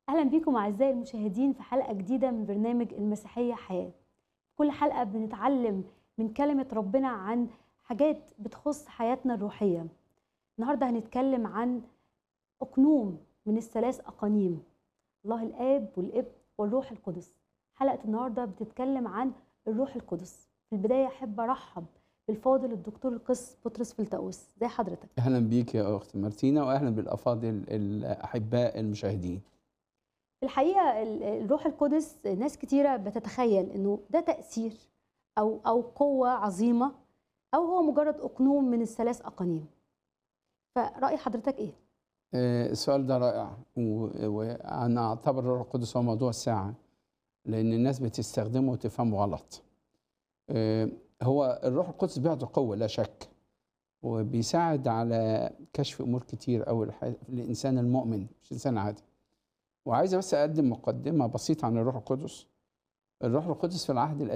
اهلا بيكم اعزائي المشاهدين في حلقه جديده من برنامج المسيحيه حياه كل حلقه بنتعلم من كلمه ربنا عن حاجات بتخص حياتنا الروحيه النهارده هنتكلم عن اقنوم من الثلاث اقانيم الله الاب والابن والروح القدس حلقه النهارده بتتكلم عن الروح القدس في البدايه احب ارحب بالفاضل الدكتور القس بطرس فلتاوس زي حضرتك اهلا بيك يا اخت مارتينا واهلا بالافاضل الاحباء المشاهدين في الحقيقه ال- الروح القدس ناس كتيره بتتخيل انه ده تاثير او او قوه عظيمه او هو مجرد اقنوم من الثلاث اقانيم فراي حضرتك ايه آه، السؤال ده رائع و- وانا اعتبر الروح القدس هو موضوع الساعه لان الناس بتستخدمه وتفهمه غلط آه، هو الروح القدس بيعطي قوه لا شك وبيساعد على كشف امور كتير قوي الانسان المؤمن مش انسان عادي وعايز بس اقدم مقدمه بسيطه عن الروح القدس الروح القدس في العهد القديم